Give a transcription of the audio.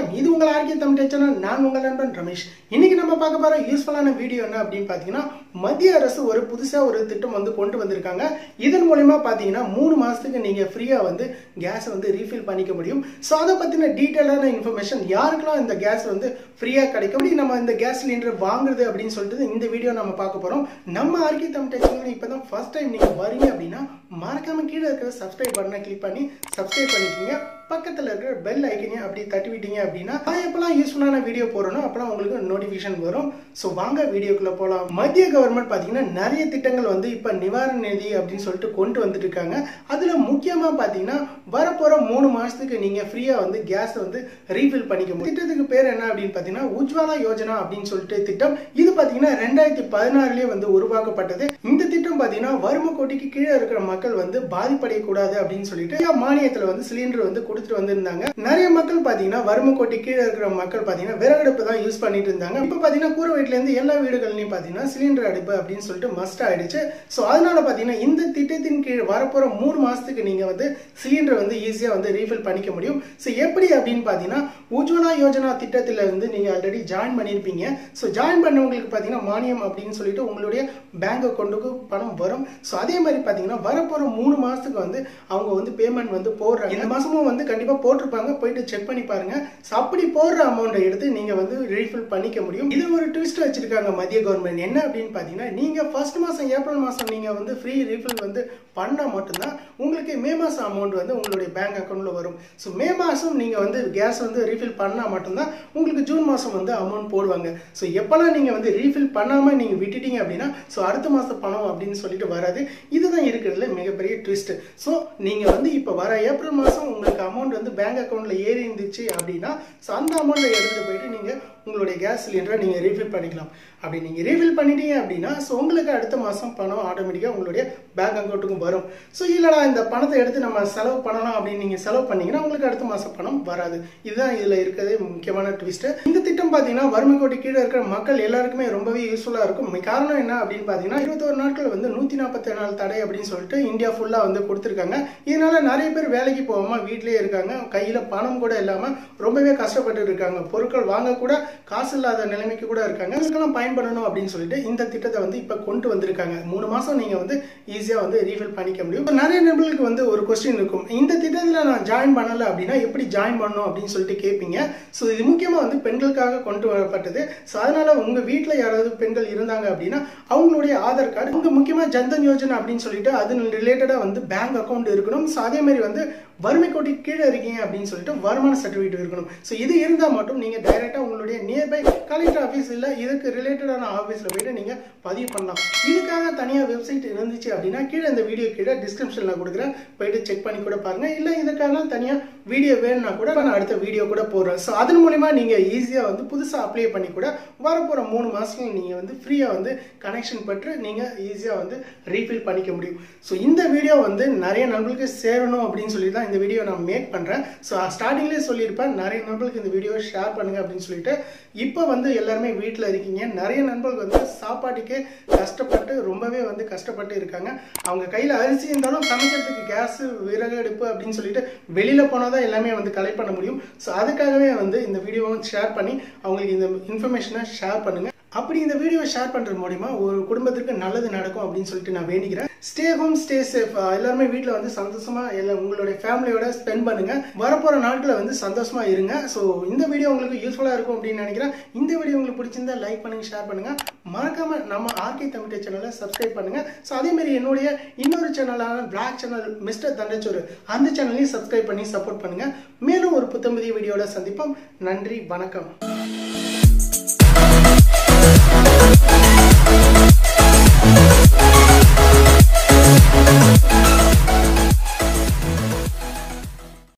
வணக்கம் இது உங்கள் ஆர்கே தமிழ் சேனல் நான் உங்கள் நண்பன் ரமேஷ் இன்னைக்கு நம்ம பார்க்க போற யூஸ்ஃபுல்லான வீடியோ என்ன அப்படின்னு பார்த்தீங்கன்னா மத்திய அரசு ஒரு புதுசா ஒரு திட்டம் வந்து கொண்டு வந்திருக்காங்க இதன் மூலயமா பார்த்தீங்கன்னா மூணு மாசத்துக்கு நீங்க ஃப்ரீயா வந்து கேஸ் வந்து ரீஃபில் பண்ணிக்க முடியும் ஸோ அதை பத்தின டீட்டெயிலான இன்ஃபர்மேஷன் யாருக்கெல்லாம் இந்த கேஸ் வந்து ஃப்ரீயா கிடைக்கும் எப்படி நம்ம இந்த கேஸ் சிலிண்டர் வாங்குறது அப்படின்னு சொல்லிட்டு இந்த வீடியோ நம்ம பார்க்க போறோம் நம்ம ஆர்கே தமிழ் சேனல் இப்பதான் ஃபர்ஸ்ட் டைம் நீங்க வரீங்க அப்படின்னா மறக்காம கீழே இருக்கிற சப்ஸ்கிரைப் பட்டனை கிளிக் பண்ணி சப்ஸ்கிரைப் பண்ணிக்கோங்க பக்கத்தில் இருக்கிற பெல் ஐக்கனையும் அப்படி தட்டி விட்டீங்க அப்படின்னா நான் எப்பெல்லாம் யூஸ்ஃபுல்லான வீடியோ போடுறனோ அப்பெல்லாம் உங்களுக்கு நோட்டிஃபிகேஷன் வரும் ஸோ வாங்க வீடியோக்குள்ள போகலாம் மத்திய கவர்மெண்ட் பார்த்தீங்கன்னா நிறைய திட்டங்கள் வந்து இப்போ நிவாரண நிதி அப்படின்னு சொல்லிட்டு கொண்டு வந்துட்டு இருக்காங்க அதில் முக்கியமாக பார்த்தீங்கன்னா வரப்போகிற மூணு மாதத்துக்கு நீங்கள் ஃப்ரீயாக வந்து கேஸ் வந்து ரீஃபில் பண்ணிக்க முடியும் திட்டத்துக்கு பேர் என்ன அப்படின்னு பார்த்தீங்கன்னா உஜ்வாலா யோஜனா அப்படின்னு சொல்லிட்டு திட்டம் இது பார்த்தீங்கன்னா ரெண்டாயிரத்தி பதினாறுலேயே வந்து உருவாக்கப்பட்டது இந்த திட்டம் பார்த்தீங்கன்னா வறுமை கோட்டிக்கு கீழே இருக்கிற மக்கள் வந்து பாதிப்படையக்கூடாது அப்படின்னு சொல்லிட்டு மானியத்தில் வந்து சிலிண்டர் வந்து கொடுத்துட்டு வந்திருந்தாங்க நிறைய மக்கள் பாத்தீங்கன்னா வறுமை கோட்டி கீழே இருக்கிற மக்கள் பாத்தீங்கன்னா விறகடுப்பு தான் யூஸ் பண்ணிட்டு இருந்தாங்க இப்போ பாத்தீங்கன்னா கூரை வீட்டுல இருந்து எல்லா வீடுகள்லயும் பாத்தீங்கன்னா சிலிண்டர் அடுப்பு அப்படின்னு சொல்லிட்டு மஸ்ட் ஆயிடுச்சு ஸோ அதனால பாத்தீங்கன்னா இந்த திட்டத்தின் கீழ் வரப்போற மூணு மாசத்துக்கு நீங்க வந்து சிலிண்டர் வந்து ஈஸியா வந்து ரீஃபில் பண்ணிக்க முடியும் ஸோ எப்படி அப்படின்னு பாத்தீங்கன்னா உஜ்வலா யோஜனா திட்டத்துல இருந்து நீங்க ஆல்ரெடி ஜாயின் பண்ணிருப்பீங்க ஸோ ஜாயின் பண்ணவங்களுக்கு பாத்தீங்கன்னா மானியம் அப்படின்னு சொல்லிட்டு உங்களுடைய பேங்க் அக்கௌண்ட்டுக்கு பணம் வரும் ஸோ அதே மாதிரி பாத்தீங்கன்னா வரப்போற மூணு மாசத்துக்கு வந்து அவங்க வந்து பேமெண்ட் வந்து போடுறாங்க இந்த மாசமும் வந்து கண்டிப்பா போட்டிருப்பாங்க போயிட்டு செக் பண்ணி பாருங்க ஸோ அப்படி போடுற அமௌண்ட்டை எடுத்து நீங்க வந்து ரீஃபில் பண்ணிக்க முடியும் இது ஒரு ட்விஸ்ட் வச்சிருக்காங்க மத்திய கவர்மெண்ட் என்ன அப்படின்னு பாத்தீங்கன்னா நீங்க ஃபர்ஸ்ட் மாசம் ஏப்ரல் மாசம் நீங்க வந்து ஃப்ரீ ரீஃபில் வந்து பண்ணா மட்டும்தான் உங்களுக்கு மே மாசம் அமௌண்ட் வந்து உங்களுடைய பேங்க் அக்கௌண்ட்ல வரும் ஸோ மே மாசம் நீங்க வந்து கேஸ் வந்து ரீஃபில் பண்ணா மட்டும்தான் உங்களுக்கு ஜூன் மாசம் வந்து அமௌண்ட் போடுவாங்க ஸோ எப்பெல்லாம் நீங்க வந்து ரீஃபில் பண்ணாம நீங்க விட்டுட்டீங்க அப்படின்னா ஸோ அடுத்த மாசம் பணம் அப்படின்னு சொல்லிட்டு வராது இதுதான் இருக்கிறதுல மிகப்பெரிய ட்விஸ்ட் ஸோ நீங்க வந்து இப்போ வர ஏப்ரல் மாசம் உங்களுக்கு அமௌண்ட் வந்து பேங்க் அக்கௌண்ட்ல ஏறி இருந்துச்சு அப்படின்னா ஸோ அந்த அமௌண்ட்டை எடுத்துட்டு போயிட்டு நீங்க உங்களுடைய கேஸ் சிலிண்டரை நீங்க ரீஃபில் பண்ணிக்கலாம் அப்படி நீங்க ரீஃபில் பண்ணிட்டீங்க அப்படின்னா ஸோ உங்களுக்கு அடுத்த மாசம் பணம் ஆட்டோமேட்டிக்கா உங்களுடைய பேங்க் அக்கௌண்ட்டுக்கும் வரும் ஸோ இல்லடா இந்த பணத்தை எடுத்து நம்ம செலவு பண்ணலாம் அப்படின்னு நீங்க செலவு பண்ணீங்கன்னா உங்களுக்கு அடுத்த மாசம் பணம் வராது இதுதான் இதுல இருக்கிறதே முக்கியமான ட்விஸ்ட் இந்த திட்டம் பாத்தீங்கன்னா வறுமை கோட்டி கீழே இருக்கிற மக்கள் எல்லாருக்குமே ரொம்பவே யூஸ்ஃபுல்லா இருக்கும் காரணம் என்ன அப்படின்னு பாத்தீங்கன்னா இருபத்தொரு நாட்கள் வந்து நூத்தி நாற்பத்தி நாலு தடை அப்படின்னு சொல்லிட்டு இந்தியா ஃபுல்லா வந்து கொடுத்துருக்காங்க இதனால நிறைய பேர் வேலைக்கு போகாம வீட்லயே இருக்காங்க கையில பணம் கூட இல்லாம ரொம்பவே கஷ்டப்பட்டு இருக்காங்க பொருட்கள் வாங்க கூட காசு இல்லாத நிலைமைக்கு கூட இருக்காங்க இதுக்கெல்லாம் பயன்படணும் அப்படின்னு சொல்லிட்டு இந்த திட்டத்தை வந்து இப்ப கொண்டு வந்திருக்காங்க மூணு மாசம் நீங்க வந்து ஈஸியா வந்து ரீஃபில் பண்ணிக்க முடியும் இப்ப நிறைய நபர்களுக்கு வந்து ஒரு கொஸ்டின் இருக்கும் இந்த திட்டத்துல நான் ஜாயின் பண்ணல அப்படின்னா எப்படி ஜாயின் பண்ணணும் அப்படின்னு சொல்லிட்டு கேட்பீங்க ஸோ இது முக்கியமா வந்து பெண்களுக்காக கொண்டு வரப்பட்டது ஸோ அதனால உங்க வீட்டில் யாராவது பெண்கள் இருந்தாங்க அப்படின்னா அவங்களுடைய ஆதார் கார்டு உங்க முக்கியமா ஜன்தன் யோஜனா அப்படின்னு சொல்லிட்டு அது ரிலேட்டடா வந்து பேங்க் அக்கௌண்ட் இருக்கணும் ஸோ அதே மாதிரி வந்து வறுமை கோட்டி கீழே இருக்கீங்க அப்படின்னு சொல்லிட்டு வருமான சர்டிஃபிகேட் இருக்கணும் ஸோ இது இருந்தால் மட்டும் நீங்கள் டைரெக்டாக உங்களுடைய நியர்பை கலெக்டர் ஆஃபீஸ் இல்லை இதுக்கு ரிலேட்டடான ஆஃபீஸில் போயிட்டு நீங்கள் பதிவு பண்ணலாம் இதுக்காக தனியாக வெப்சைட் இருந்துச்சு அப்படின்னா கீழே இந்த வீடியோ கீழே டிஸ்கிரிப்ஷனில் கொடுக்குறேன் போயிட்டு செக் பண்ணி கூட பாருங்க இல்லை இதுக்காக தனியாக வீடியோ வேணும்னா கூட நான் அடுத்த வீடியோ கூட போடுறேன் ஸோ அதன் மூலிமா நீங்கள் ஈஸியாக வந்து புதுசாக அப்ளை பண்ணி கூட வரப்போகிற மூணு மாதத்துல நீங்கள் வந்து ஃப்ரீயாக வந்து கனெக்ஷன் பெற்று நீங்கள் ஈஸியாக வந்து ரீஃபில் பண்ணிக்க முடியும் ஸோ இந்த வீடியோ வந்து நிறைய நண்பர்களுக்கு சேரணும் அப்படின்னு சொல்லி தான் இந்த வீடியோ நான் மேக் பண்ணுறேன் ஸோ ஸ்டார்டிங்லேயே சொல்லியிருப்பேன் நிறைய நண்பர்களுக்கு இந்த வீடியோ ஷேர் பண்ணுங்க அப்படின்னு சொல்லிட்டு இப்போ வந்து எல்லாருமே வீட்டில் இருக்கீங்க நிறைய நண்பர்கள் வந்து சாப்பாட்டுக்கே கஷ்டப்பட்டு ரொம்பவே வந்து கஷ்டப்பட்டு இருக்காங்க அவங்க கையில் அரிசி இருந்தாலும் சமைக்கிறதுக்கு கேஸ் விறகு அடுப்பு அப்படின்னு சொல்லிட்டு வெளியில் போனால் தான் எல்லாமே வந்து கலெக்ட் பண்ண முடியும் ஸோ அதுக்காகவே வந்து இந்த வீடியோவை ஷேர் பண்ணி அவங்களுக்கு இந்த இன்ஃபர்மேஷனை ஷேர் பண்ணுங்க அப்படி இந்த வீடியோ ஷேர் பண்றது மூலியமா ஒரு குடும்பத்திற்கு நல்லது நடக்கும் அப்படின்னு சொல்லிட்டு நான் வேண்டிக்கிறேன் ஸ்டே ஹோம் ஸ்டே சேஃப் எல்லாருமே வீட்டில் வந்து சந்தோஷமா எல்லாம் உங்களுடைய ஃபேமிலியோட ஸ்பெண்ட் பண்ணுங்க வரப்போற நாட்களை வந்து சந்தோஷமா இருங்க ஸோ இந்த வீடியோ உங்களுக்கு யூஸ்ஃபுல்லா இருக்கும் அப்படின்னு நினைக்கிறேன் இந்த வீடியோ உங்களுக்கு பிடிச்சிருந்தா லைக் பண்ணுங்க ஷேர் பண்ணுங்க மறக்காம நம்ம ஆர்கே தமிழ் சேனலை சப்ஸ்கிரைப் பண்ணுங்க ஸோ அதே மாதிரி என்னுடைய இன்னொரு சேனலான பிளாக் சேனல் மிஸ்டர் தண்டச்சோறு அந்த சேனலையும் சப்ஸ்கிரைப் பண்ணி சப்போர்ட் பண்ணுங்க மேலும் ஒரு புத்தம்பதிய வீடியோட சந்திப்போம் நன்றி வணக்கம்